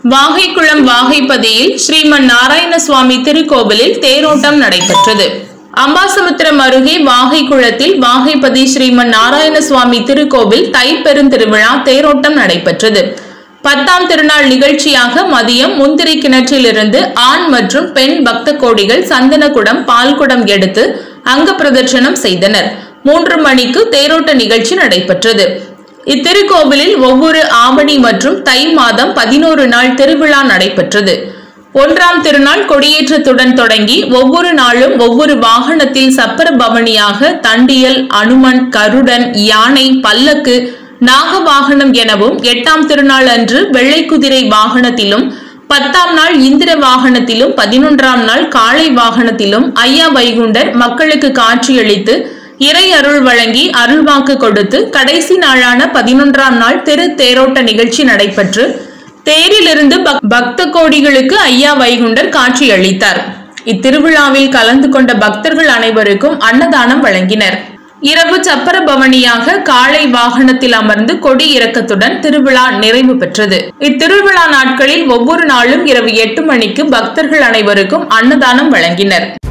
வாகைக்குளம் வாகைப்பதியில் ஸ்ரீமன் நாராயண சுவாமி திருக்கோவிலில் தேரோட்டம் நடைபெற்றது அம்பாசமுத்திரம் அருகே வாகைக்குளத்தில் வாகைப்பதி ஸ்ரீமன் நாராயண சுவாமி திருக்கோவில் தைப்பெருந்திருவிழா தேரோட்டம் நடைபெற்றது பத்தாம் திருநாள் நிகழ்ச்சியாக மதியம் முந்திரி கிணற்றிலிருந்து ஆண் மற்றும் பெண் பக்த கோடிகள் சந்தனக்குடம் பால்குடம் எடுத்து அங்க பிரதட்சணம் செய்தனர் மூன்று மணிக்கு தேரோட்ட நிகழ்ச்சி நடைபெற்றது இத்திருக்கோவிலில் ஒவ்வொரு ஆவணி மற்றும் தை மாதம் பதினோரு நாள் திருவிழா நடைபெற்றது ஒன்றாம் திருநாள் கொடியேற்றத்துடன் தொடங்கி ஒவ்வொரு நாளும் ஒவ்வொரு வாகனத்தில் சப்பர பவனியாக தண்டியல் அனுமன் கருடன் யானை பல்லக்கு நாக வாகனம் எனவும் எட்டாம் திருநாள் அன்று வெள்ளை குதிரை வாகனத்திலும் பத்தாம் நாள் இந்திர வாகனத்திலும் பதினொன்றாம் நாள் காளை வாகனத்திலும் ஐயா வைகுண்டர் மக்களுக்கு காட்சியளித்து இறை அருள் வழங்கி அருள்வாக்கு கொடுத்து கடைசி நாளான பதினொன்றாம் நாள் திரு தேரோட்ட நிகழ்ச்சி நடைபெற்று தேரிலிருந்து பக்- பக்த கோடிகளுக்கு ஐயா வைகுண்டர் காட்சியளித்தார் இத்திருவிழாவில் கலந்து கொண்ட பக்தர்கள் அனைவருக்கும் அன்னதானம் வழங்கினர் இரவு சப்பர பவனியாக காளை வாகனத்தில் அமர்ந்து கொடி இறக்கத்துடன் திருவிழா நிறைவு பெற்றது இத்திருவிழா நாட்களில் ஒவ்வொரு நாளும் இரவு எட்டு மணிக்கு பக்தர்கள் அனைவருக்கும் அன்னதானம் வழங்கினர்